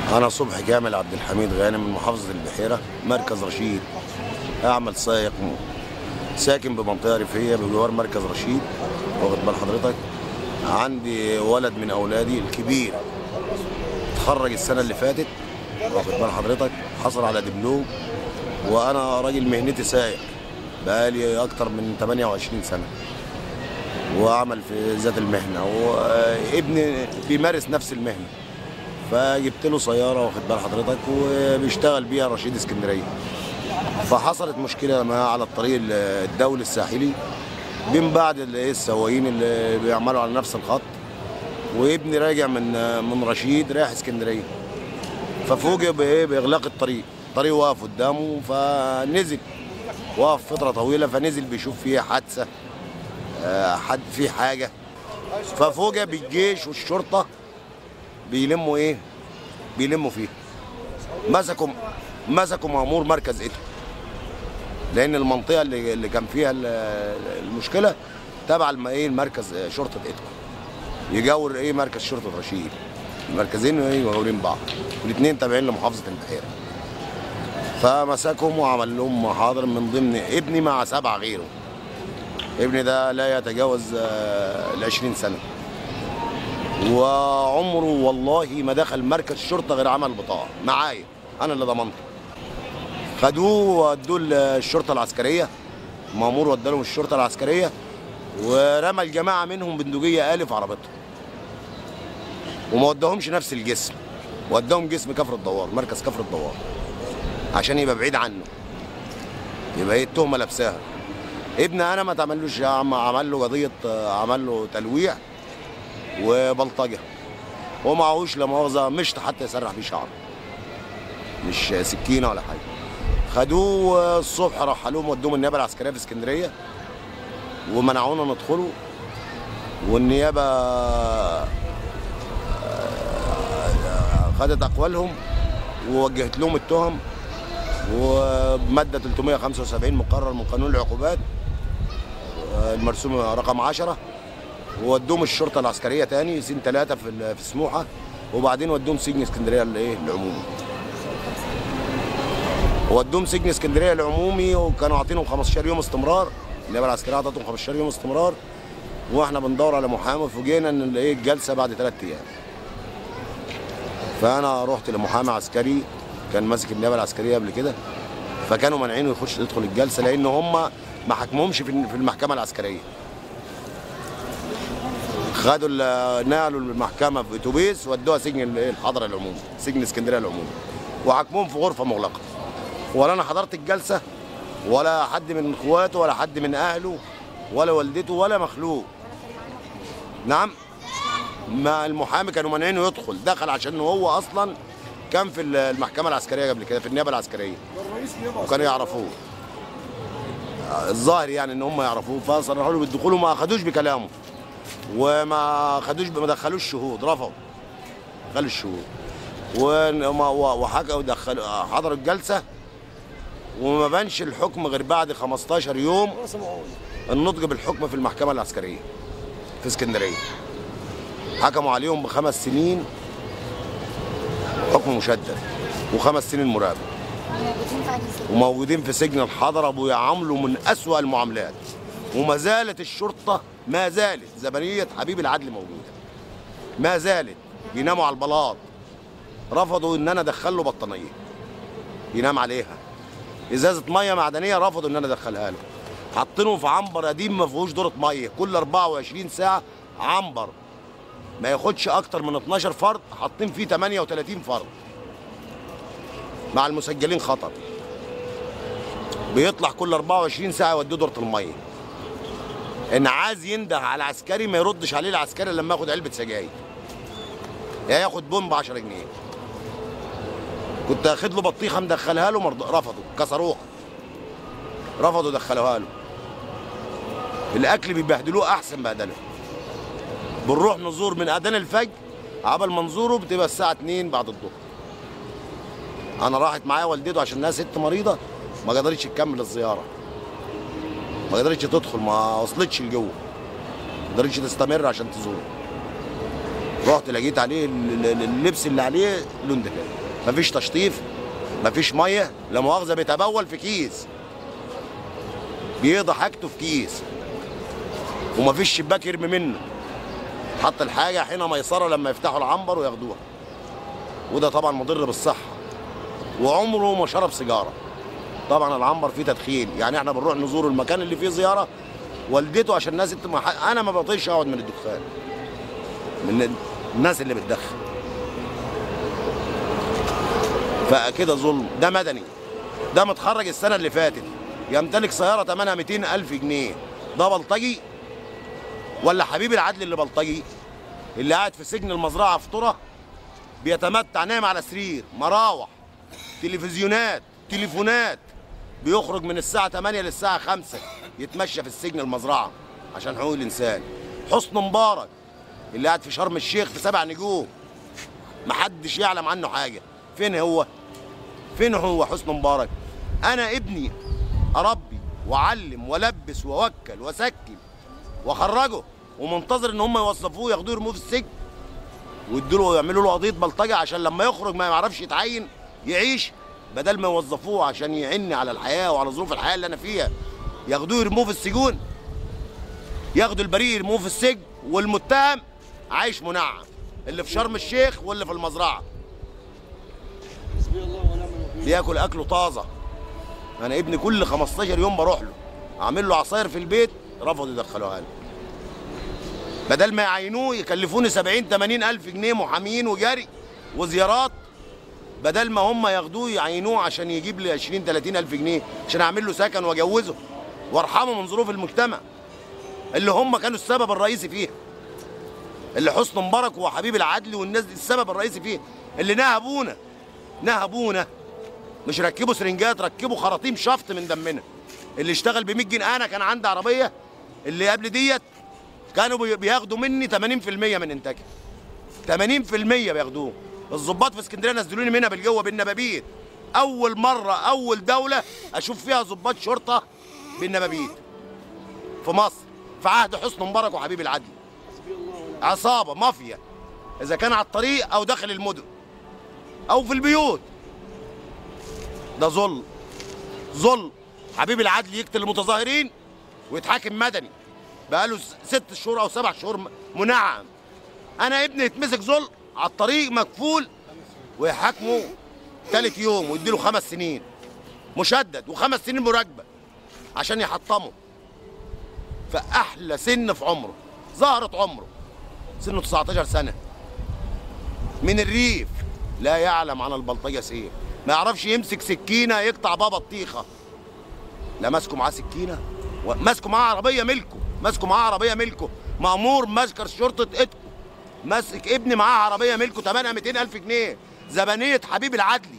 أنا صبحي كامل عبد الحميد غانم من محافظة البحيرة مركز رشيد أعمل سائق ساكن بمنطقة ريفية بجوار مركز رشيد واخد بال حضرتك عندي ولد من أولادي الكبير اتخرج السنة اللي فاتت واخد بال حضرتك حصل على دبلوم وأنا راجل مهنتي سائق بقالي أكتر من 28 سنة وأعمل في ذات المهنة وابني بيمارس نفس المهنة فجبت له سياره واخد بال حضرتك وبيشتغل بيها رشيد اسكندريه فحصلت مشكله معاه على الطريق الدولي الساحلي بين بعض الايه السواقين اللي بيعملوا على نفس الخط وابني راجع من من رشيد رايح اسكندريه ففوجئ بايه باغلاق الطريق الطريق واقف قدامه فنزل وقف فتره طويله فنزل بيشوف فيه حادثه آه، حد فيه حاجه ففوجئ بالجيش والشرطه بيلموا ايه بيلموا فيه مسكوا مسكوا مامور مركز ايتو لان المنطقه اللي, اللي كان فيها ال- المشكله تبع الم- ايه المركز آه، شرطه ايتو يجاور ايه مركز شرطه رشيد المركزين ايه مجاورين بعض والاثنين تابعين لمحافظه البحيره فمسكهم وعمل لهم محاضر من ضمن ابني مع سبعه غيره ابني ده لا يتجاوز ال 20 سنه وعمره والله ما دخل مركز شرطه غير عمل بطاقه معايا انا اللي ضمنته خدوه ودوه الشرطه العسكريه مامور ودالهم الشرطه العسكريه ورمى الجماعه منهم بندقيه الف عربتهم وما وداهمش نفس الجسم وداهم جسم كفر الدوار مركز كفر الدوار عشان يبقى بعيد عنه يبقى ايه التهمه لابساها ابن انا ما تعملوش عم- عمل له قضيه عمل له تلويع وبلطجه ومعهوش لا مؤاخذه مشط حتى يسرح بيه شعره مش سكينه ولا حاجه خدوه الصبح رحلوهم ودوهم النيابه العسكريه في اسكندريه ومنعونا ندخله والنيابه آه، خدت اقوالهم ووجهت لهم التهم وماده 375 مقرر من قانون العقوبات آه، المرسوم رقم 10 وودوهم الشرطه العسكريه تاني سين ثلاثه في ال- في سموحه وبعدين ودوهم سجن اسكندريه الايه العمومي ودوهم سجن اسكندريه العمومي وكانوا عاطينهم 15 يوم استمرار النيابه العسكريه عطتهم 15 يوم استمرار واحنا بندور على محامي فوجئنا ان الايه الجلسه بعد ثلاث ايام فانا رحت لمحامي عسكري كان ماسك النيابه العسكريه قبل كده فكانوا مانعينه يخش يدخل الجلسه لان هم ما حكمهمش في في المحكمه العسكريه خدوا ال- نقلوا المحكمه في اتوبيس ودوها سجن ال- الحضره العمومي سجن اسكندريه العمومي وحكموهم في غرفه مغلقه ولا انا حضرت الجلسه ولا حد من اخواته ولا حد من اهله ولا والدته ولا مخلوق نعم ما المحامي كانوا مانعينه يدخل دخل عشان هو اصلا كان في المحكمه العسكريه قبل كده في النيابه العسكريه وكانوا يعرفوه الظاهر يعني ان هم يعرفوه فصرحوا له بالدخول وما اخدوش بكلامه وما خدوش ما دخلوش شهود رفضوا خلوا الشهود وما- وحكوا ودخلوا حضروا الجلسه وما بانش الحكم غير بعد 15 يوم النطق بالحكم في المحكمه العسكريه في اسكندريه حكموا عليهم بخمس سنين حكم مشدد وخمس سنين مراقبه موجودين في أنهي سجن؟ وموجودين في سجن الحضرة ويعاملوا من أسوأ المعاملات وما زالت الشرطة ما زالت زبنية حبيب العدل موجودة ما زالت بيناموا على البلاط رفضوا ان انا ادخل له بطانيه ينام عليها ازازه ميه معدنيه رفضوا ان انا ادخلها له حاطينه في عنبر قديم ما فيهوش دوره ميه كل 24 ساعه عنبر ما ياخدش اكتر من 12 فرد حاطين فيه 38 فرد مع المسجلين خطر بيطلع كل 24 ساعه يوديه دوره الميه ان عايز ينده على عسكري ما يردش عليه العسكري لما ياخد علبه سجاير يا ياخد بومب 10 جنيه كنت اخد له بطيخه مدخلها له مرض... رفضوا كسروها رفضوا دخلوها له الاكل بيبهدلوه احسن بهدله بنروح نزور من اذان الفجر عبل ما نزوره بتبقى الساعه 2 بعد الظهر انا راحت معايا والدته عشان انها ست مريضه ما قدرتش تكمل الزياره ما قدرتش تدخل ما وصلتش لجوه ما قدرتش تستمر عشان تزور رحت لقيت عليه ال- ال- اللبس اللي عليه لون ده كده مفيش تشطيف مفيش ميه لا مؤاخذه بيتبول في كيس بيقضي حاجته في كيس ومفيش شباك يرمي منه حط الحاجه حين ميسره لما يفتحوا العنبر وياخدوها وده طبعا مضر بالصحه وعمره ما شرب سيجاره طبعا العنبر فيه تدخين يعني احنا بنروح نزور المكان اللي فيه زياره والدته عشان الناس انت ما ح- انا ما بطيقش اقعد من الدخان من الناس اللي بتدخن فكده ظلم ده مدني ده متخرج السنه اللي فاتت يمتلك سياره ثمنها 200 الف جنيه ده بلطجي ولا حبيب العدل اللي بلطجي اللي قاعد في سجن المزرعه في طره بيتمتع نايم على سرير مراوح تلفزيونات تليفونات بيخرج من الساعة 8 للساعة 5 يتمشى في السجن المزرعة عشان حقوق الإنسان حسن مبارك اللي قاعد في شرم الشيخ في سبع نجوم محدش يعلم عنه حاجة فين هو فين هو حسن مبارك أنا ابني أربي وأعلم وألبس وأوكل وأسكن وأخرجه ومنتظر إن هم يوظفوه ياخدوه يرموه في السجن ويدوا له يعملوا له قضيه بلطجه عشان لما يخرج ما يعرفش يتعين يعيش بدل ما يوظفوه عشان يعن على الحياه وعلى ظروف الحياه اللي انا فيها ياخدوه يرموه في السجون ياخدوا البريء يرموه في السجن والمتهم عايش منعم اللي في شرم الشيخ واللي في المزرعه حسبي الله ونعم الوكيل بياكل اكله طازه انا ابني كل 15 يوم بروح له اعمل له عصاير في البيت رفضوا يدخلوها لي بدل ما يعينوه يكلفوني 70 80 الف جنيه محامين وجري وزيارات بدل ما هم ياخدوه يعينوه عشان يجيب لي 20 30 الف جنيه عشان اعمل له سكن واجوزه وارحمه من ظروف المجتمع اللي هم كانوا السبب الرئيسي فيها اللي حسن مبارك وحبيب العدل والناس دي السبب الرئيسي فيها اللي نهبونا نهبونا مش ركبوا سرنجات ركبوا خراطيم شفط من دمنا اللي اشتغل ب 100 جنيه انا كان عندي عربيه اللي قبل ديت كانوا بي- بياخدوا مني 80% من انتاجها 80% بياخدوه الضباط في اسكندريه نزلوني منها بالجوه بالنبابيت اول مره اول دوله اشوف فيها ضباط شرطه بالنبابيت في مصر في عهد حسن مبارك وحبيب العدل حسبي الله ونعم عصابه مافيا اذا كان على الطريق او داخل المدن او في البيوت ده ظلم ظلم حبيب العدل يقتل المتظاهرين ويتحاكم مدني بقاله س- ست شهور او سبع شهور م- منعم انا ابني يتمسك ظلم على الطريق مكفول ويحاكمه ثالث يوم ويديله خمس سنين مشدد وخمس سنين مراقبه عشان يحطمه فاحلى سن في عمره زهره عمره سنه 19 سنه من الريف لا يعلم عن البلطجه سير ما يعرفش يمسك سكينه يقطع بابا الطيخه لا ماسكه معاه سكينه و- ماسكه معاه عربيه ملكه ماسكه معاه عربيه ملكه مامور ماسكر شرطه اتكو ماسك ابني معاه عربيه ملكه ثمنها 200 الف جنيه زبانيه حبيب العدلي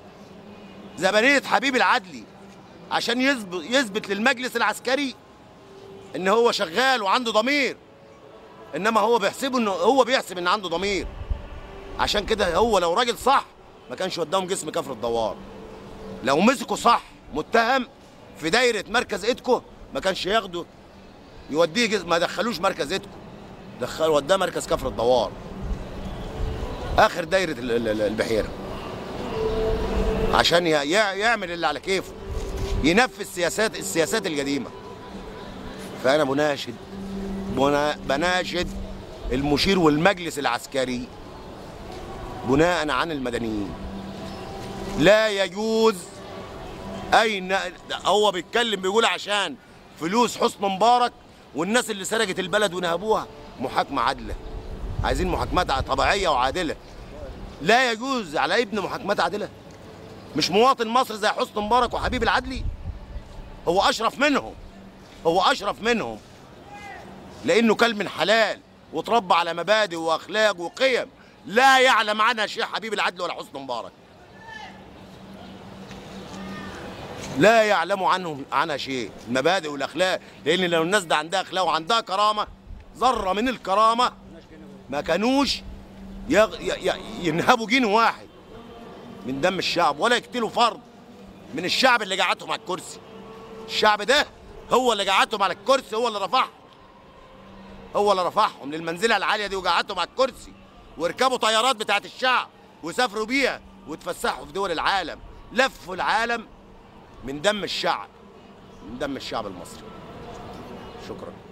زبانيه حبيب العدلي عشان يثبت يثبت للمجلس العسكري ان هو شغال وعنده ضمير انما هو بيحسبه انه هو بيحسب ان عنده ضمير عشان كده هو لو راجل صح ما كانش وداهم جسم كفر الدوار لو مسكوا صح متهم في دايره مركز ايدكو ما كانش ياخده يوديه جسم ما دخلوش مركز ايدكو دخل وداه مركز كفر الدوار اخر دايره ال- ال- ال- البحيره عشان ي- يع- يعمل اللي على كيفه ينفذ سياسات السياسات القديمه فانا بناشد بنا- بناشد المشير والمجلس العسكري بناء عن المدنيين لا يجوز اي ن- هو بيتكلم بيقول عشان فلوس حسن مبارك والناس اللي سرقت البلد ونهبوها محاكمه عادله عايزين محاكمات طبيعيه وعادله لا يجوز على ابن محاكمات عادله مش مواطن مصري زي حسن مبارك وحبيب العدلي هو اشرف منهم هو اشرف منهم لانه كلب من حلال وتربى على مبادئ واخلاق وقيم لا يعلم عنها شيء حبيب العدل ولا حسن مبارك لا يعلم عنهم عنها شيء المبادئ والاخلاق لان لو الناس ده عندها اخلاق وعندها كرامه ذره من الكرامه ما كانوش يغ... ي... ي... ينهبوا جنيه واحد من دم الشعب ولا يقتلوا فرد من الشعب اللي قعدهم على الكرسي الشعب ده هو اللي قعدهم على الكرسي هو اللي رفعهم هو اللي رفعهم للمنزله العاليه دي وقعدهم على الكرسي واركبوا طيارات بتاعت الشعب وسافروا بيها وتفسحوا في دول العالم لفوا العالم من دم الشعب من دم الشعب المصري شكرا